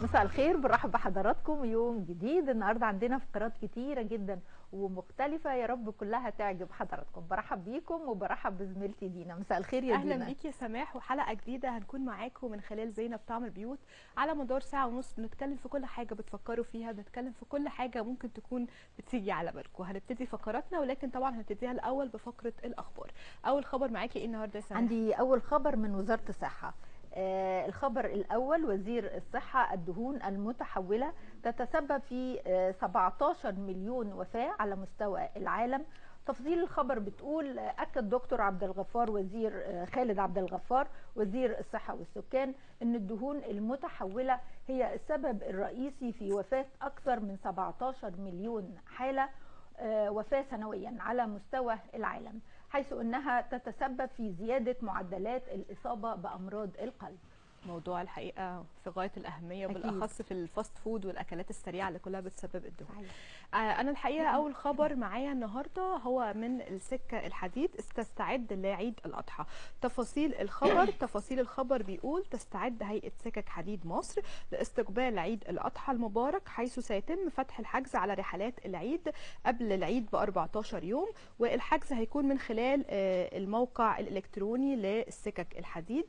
مساء الخير برحب بحضراتكم يوم جديد النهارده عندنا فقرات كتيره جدا ومختلفه يا رب كلها تعجب حضراتكم برحب بيكم وبرحب بزميلتي دينا مساء الخير يا اهلا دينا بيك يا سماح وحلقه جديده هنكون معاكم من خلال زينب طعم البيوت على مدار ساعه ونص بنتكلم في كل حاجه بتفكروا فيها بنتكلم في كل حاجه ممكن تكون بتيجي على بالكم هنبتدي فقراتنا ولكن طبعا هنبتديها الاول بفقره الاخبار اول خبر معاكي ايه النهارده يا سماح عندي اول خبر من وزاره الصحه آه، الخبر الأول وزير الصحة الدهون المتحولة تتسبب في آه، 17 مليون وفاة على مستوى العالم تفاصيل الخبر بتقول آه، أكد دكتور عبد الغفار وزير آه، خالد عبد الغفار وزير الصحة والسكان أن الدهون المتحولة هي السبب الرئيسي في وفاة أكثر من 17 مليون حالة آه، وفاة سنويا على مستوى العالم حيث أنها تتسبب في زيادة معدلات الإصابة بأمراض القلب موضوع الحقيقه في غايه الاهميه أكيد. وبالاخص في الفاست فود والاكلات السريعه اللي كلها بتسبب الدهون صحيح. آه، انا الحقيقه اول خبر معايا النهارده هو من السكه الحديد تستعد لعيد الاضحى تفاصيل الخبر تفاصيل الخبر بيقول تستعد هيئه سكك حديد مصر لاستقبال عيد الاضحى المبارك حيث سيتم فتح الحجز على رحلات العيد قبل العيد ب 14 يوم والحجز هيكون من خلال آه، الموقع الالكتروني للسكك الحديد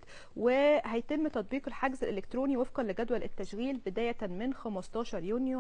وهيتم تطبيق الحجز الالكتروني وفقا لجدول التشغيل بدايه من 15 يونيو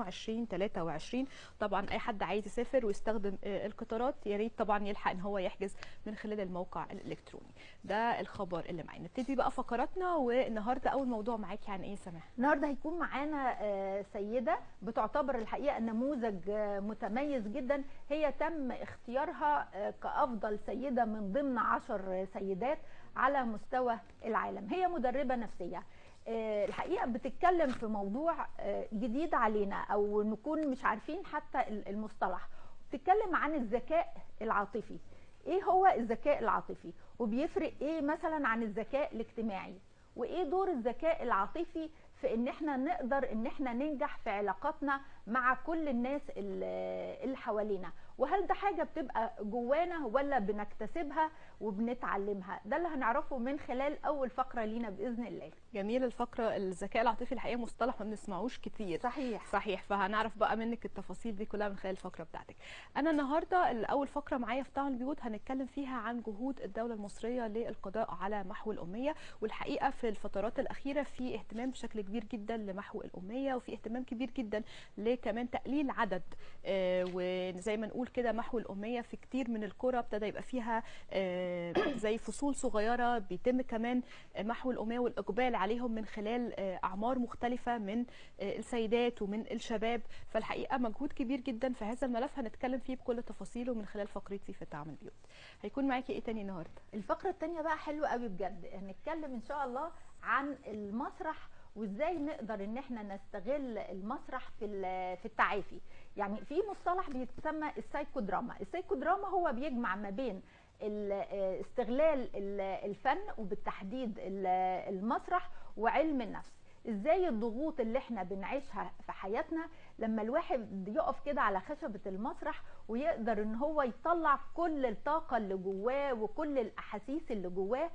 2023 طبعا اي حد عايز يسافر ويستخدم آه، القطارات يا ريت طبعا يلحق ان هو يحجز من خلال الموقع الالكتروني ده الخبر اللي معانا نبتدي بقى فقراتنا والنهارده اول موضوع معاكي عن ايه يا سماح النهارده هيكون معانا آه، سيده بتعتبر الحقيقه نموذج آه، متميز جدا هي تم اختيارها آه، كافضل سيده من ضمن عشر سيدات على مستوى العالم هي مدربه نفسيه آه، الحقيقه بتتكلم في موضوع آه، جديد علينا او نكون مش عارفين حتى ال- المصطلح بتتكلم عن الذكاء العاطفي ايه هو الذكاء العاطفي وبيفرق ايه مثلا عن الذكاء الاجتماعي وايه دور الذكاء العاطفي في ان احنا نقدر ان احنا ننجح في علاقاتنا مع كل الناس اللي اللي حوالينا وهل ده حاجة بتبقى جوانا ولا بنكتسبها وبنتعلمها ده اللي هنعرفه من خلال اول فقرة لينا بإذن الله جميل الفقره الذكاء العاطفي الحقيقه مصطلح ما بنسمعوش كتير صحيح صحيح فهنعرف بقى منك التفاصيل دي كلها من خلال الفقره بتاعتك انا النهارده الاول فقره معايا في طعم البيوت هنتكلم فيها عن جهود الدوله المصريه للقضاء على محو الاميه والحقيقه في الفترات الاخيره في اهتمام بشكل كبير جدا لمحو الاميه وفي اهتمام كبير جدا لكمان تقليل عدد آه، وزي ما نقول كده محو الاميه في كتير من القرى ابتدى يبقى فيها آه، زي فصول صغيره بيتم كمان محو الاميه والاقبال عليهم من خلال آه، اعمار مختلفه من آه، السيدات ومن الشباب فالحقيقه مجهود كبير جدا في هذا الملف هنتكلم فيه بكل تفاصيله من خلال فقرتي في طعم البيوت هيكون معاكي ايه تاني النهارده الفقرة التانية بقى حلوة قوي بجد هنتكلم ان شاء الله عن المسرح وازاي نقدر ان احنا نستغل المسرح في ال- في التعافي يعني في مصطلح بيتسمى السايكودراما السايكودراما هو بيجمع ما بين ال- آه، استغلال ال- الفن وبالتحديد ال- المسرح وعلم النفس ازاي الضغوط اللي احنا بنعيشها في حياتنا لما الواحد يقف كده على خشبة المسرح ويقدر ان هو يطلع كل الطاقة اللي جواه وكل الاحاسيس اللي جواه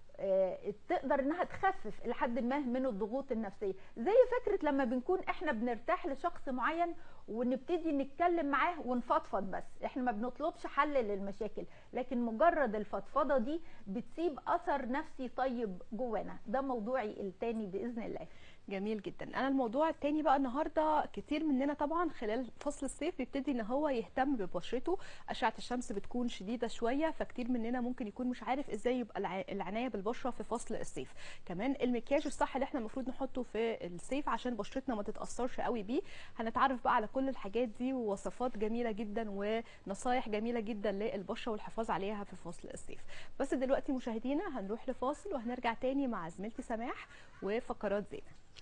آه، تقدر انها تخفف لحد ما من الضغوط النفسيه زي فكره لما بنكون احنا بنرتاح لشخص معين ونبتدي نتكلم معاه ونفضفض بس احنا ما بنطلبش حل للمشاكل لكن مجرد الفضفضه دي بتسيب اثر نفسي طيب جوانا ده موضوعي التاني باذن الله جميل جدا انا الموضوع التاني بقى النهارده كتير مننا طبعا خلال فصل الصيف بيبتدي ان هو يهتم ببشرته اشعه الشمس بتكون شديده شويه فكتير مننا ممكن يكون مش عارف ازاي يبقى الع- العنايه بالبشره في فصل الصيف كمان المكياج الصح اللي احنا المفروض نحطه في الصيف عشان بشرتنا ما تتاثرش قوي بيه هنتعرف بقى على كل الحاجات دي ووصفات جميله جدا ونصايح جميله جدا للبشره والحفاظ عليها في فصل الصيف بس دلوقتي مشاهدينا هنروح لفاصل وهنرجع تاني مع زميلتي سماح وفقرات زينه